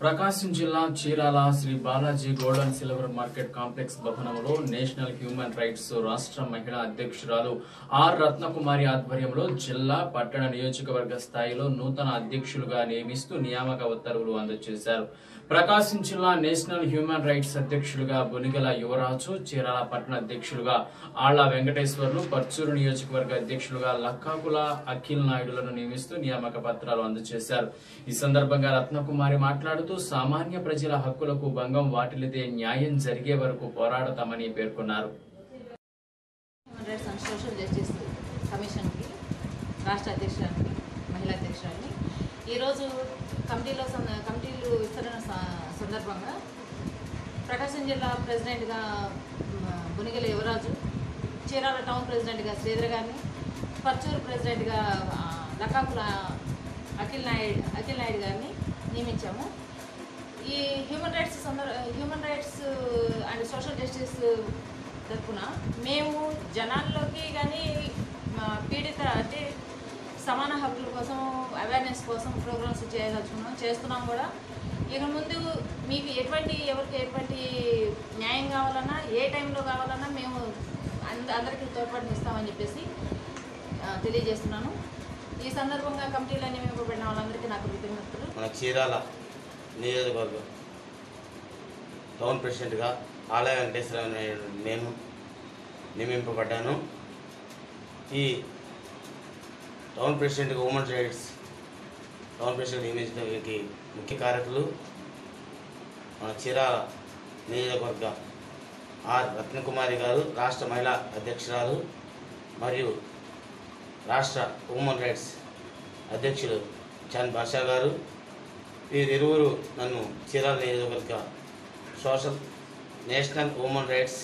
ప్రకాశం జిల్లా Chirala Sri Balaji gold and silver market complex భవనంలో national human rights రాష్ట్ర మహిళా అధ్యక్షురాలు ఆర్ రత్నకుమారి ఆధ్వర్యంలో జిల్లా పట్టణ నియోజకవర్గ స్థాయిలో నూతన అధ్యక్షులుగా నియమిస్తూ నియామక ఉత్తర్వులు అందజేశారు ప్రకాశం జిల్లా నేషనల్ హ్యూమన్ రైట్స్ అధ్యక్షులుగా బొనిగల యువరాజు చీరాల పట్టణ అధ్యక్షులుగా ఆళ్ల వెంకటేశ్వర్లు పర్చూరు నియోజకవర్గ అధ్యక్షులుగా లక్కాకుల అఖిల్ నాయుడులను నియమిస్తూ నియామక పత్రాలు అందజేశారు ఈ సందర్భంగా రత్నకుమారి మాట్లాడుతూ సామాన్య ప్రజల హక్కులకు భంగం వాటిల్లితే న్యాయం జరిగే వరకు పోరాడతామని పేర్కొన్నారు human rights and social justice కమిషన్కి రాష్ట్ర అధ్యక్షురాన్ని మహిళా అధ్యక్షురాన్ని ఈరోజు కమిటీలో సంద- కమిటీలు విస్తరణ స- సందర్భంగా ప్రకాశం జిల్లా ప్రెసిడెంట్గా మ, బునిగల యువరాజు చీరాల టౌన్ ప్రెసిడెంట్గా శ్రీధర్ గారిని పర్చూరు ప్రెసిడెంట్గా ఆ, లకాకుల అఖిల్ నాయుడు అఖిల్ నాయుడు గారిని నియమించాము ఈ హ్యూమన్ రైట్స్ సందర్ human rights and social justice తరఫున మేము జనాల్లోకి కానీ మా పీడిత అంటే సమాన హక్కుల కోసం అవేర్నెస్ కోసం ప్రోగ్రామ్స్ చేయదలుచుకున్నాం చేస్తున్నాం కూడా ఇక ముందు మీకు ఎటువంటి ఎవరికి ఎటువంటి న్యాయం కావాలన్నా ఏ టైంలో కావాలన్నా మేము అంద అందరికీ తోడ్పాటుని ఇస్తామని చెప్పేసి ఆ, తెలియజేస్తున్నాను ఈ సందర్భంగా కమిటీలో నియమింపబడిన వాళ్ళందరికీ నాకు కృతజ్ఞతలు మన చీరాల నియోజకవర్గం టౌన్ ప్రెసిడెంట్గా ఆలయ వెంకటేశ్వర నాయుడు నేను నియమింపబడ్డాను ఈ టౌన్ ప్రెసిడెంట్గా ఉమెన్ రైట్స్ టౌన్ ప్రెసిడెంట్ నియమించడానికి ముఖ్య కారకులు మన చీరాల నియోజకవర్గ ఆర్ రత్నకుమారి గారు రాష్ట్ర మహిళా అధ్యక్షురాలు మరియు రాష్ట్ర ఉమెన్ రైట్స్ అధ్యక్షులు చాన్ బాషా గారు వీరిరువురు నన్ను చీరాల నియోజకవర్గ social national women rights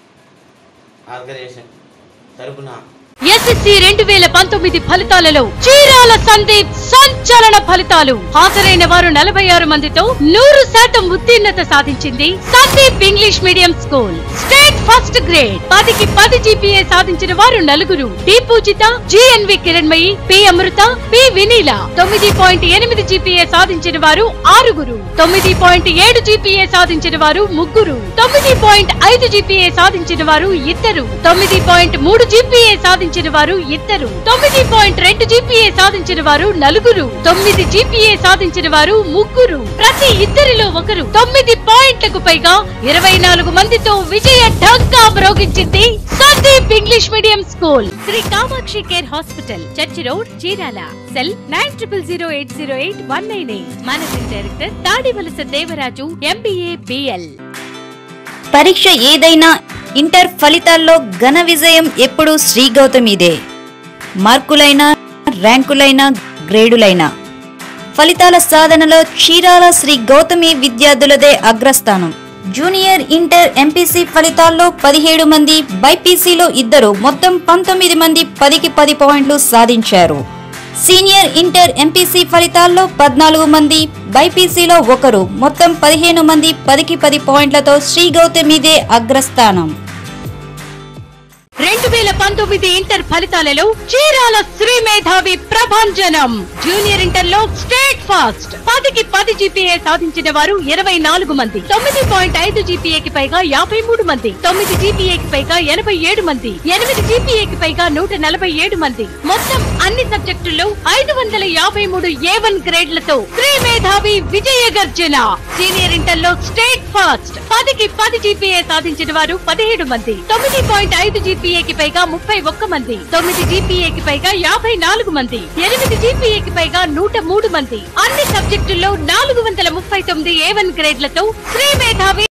organisation తరపున ఎస్ఎస్సి రెండు వేల పంతొమ్మిది ఫలితాలలో చీరాల సందీప్ సంచలన ఫలితాలు హాజరైన వారు నలభై ఆరు మందితో నూరు శాతం ఉత్తీర్ణత సాధించింది Sandeep English medium school state first grade పదికి పది జీపీఏ సాధించిన వారు నలుగురు D Pujitha GNV Kiranmayi P Amrutha P Vineela తొమ్మిది పాయింట్ ఎనిమిది జీపీఏ సాధించిన వారు ఆరుగురు తొమ్మిది పాయింట్ ఏడు జీపీఏ సాధించిన వారు ముగ్గురు తొమ్మిది పాయింట్ ఐదు జీపీఏ సాధించిన వారు ఇద్దరు తొమ్మిది పాయింట్ మూడు జీపీఏ సాధించిన వారు ఇద్దరు తొమ్మిది పాయింట్ రెండు జీపీఏ సాధించిన వారు నలుగురు తొమ్మిది జీపీఏ సాధించిన వారు ముగ్గురు ప్రతి ఇద్దరిలో ఒకరు తొమ్మిది పాయింట్లకు పైగా ఇరవై నాలుగు మందితో విజయ ఢంకా మ్రోగించింది Sandeep English medium school Shri Kamakshi care hospital church road Chirala cell nine triple zero eight zero eight one nine eight managing director Tadivalasa Devaraju MBA BL పరీక్ష ఏదైనా ఇంటర్ ఫలితాల్లో ఘన విజయం ఎప్పుడూ శ్రీ గౌతమిదే మార్కులైనా ర్యాంకులైనా గ్రేడులైనా ఫలితాల సాధనలో చీరాల శ్రీ గౌతమి విద్యార్థులదే అగ్రస్థానం జూనియర్ ఇంటర్ ఎంపీసీ ఫలితాల్లో పదిహేడు మంది బైపీసీలో ఇద్దరు మొత్తం పంతొమ్మిది మంది పదికి పది పాయింట్లు సాధించారు సీనియర్ ఇంటర్ ఎంపీసీ ఫలితాల్లో పద్నాలుగు మంది బైపీసీలో ఒకరు మొత్తం పదిహేను మంది పదికి పది పాయింట్లతో శ్రీ గౌతమిదే అగ్రస్థానం రెండు వేల పంతొమ్మిది ఇంటర్ ఫలితాలలో చీరాల శ్రీ మేధావి ప్రభంజనం జూనియర్ ఇంటర్ లో స్టేట్ ఫాస్ట్ పదికి పది జీపీఏ సాధించిన వారు ఇరవై నాలుగు మంది తొమ్మిది పాయింట్ ఐదు జీపీఏకి పైగా యాభై మూడు మంది తొమ్మిది జీపీఏకి పైగా ఎనభై ఏడు మంది ఎనిమిది జీపీఏకి పైగా నూట నలభై ఏడు మంది మొత్తం అన్ని సబ్జెక్టుల్లో ఐదు వందల యాభై మూడు ఏ వన్ గ్రేడ్లతో శ్రీ మేధావి విజయ గర్జన సీనియర్ ఇంటర్ లో స్టేట్ ఫాస్ట్ పదికి పది జీపీఏ సాధించిన వారు పదిహేడు మంది తొమ్మిది పాయింట్ ఐదు జీపీఏకి పైగా ముప్పై ఒక్క మంది తొమ్మిది జీపీఏకి పైగా యాభై నాలుగు మంది ఎనిమిది జీపీఏకి పైగా నూట మూడు మంది అన్ని సబ్జెక్టుల్లో నాలుగు వందల ముప్పై తొమ్మిది ఏ వన్ గ్రేడ్లతో శ్రీ మేధావి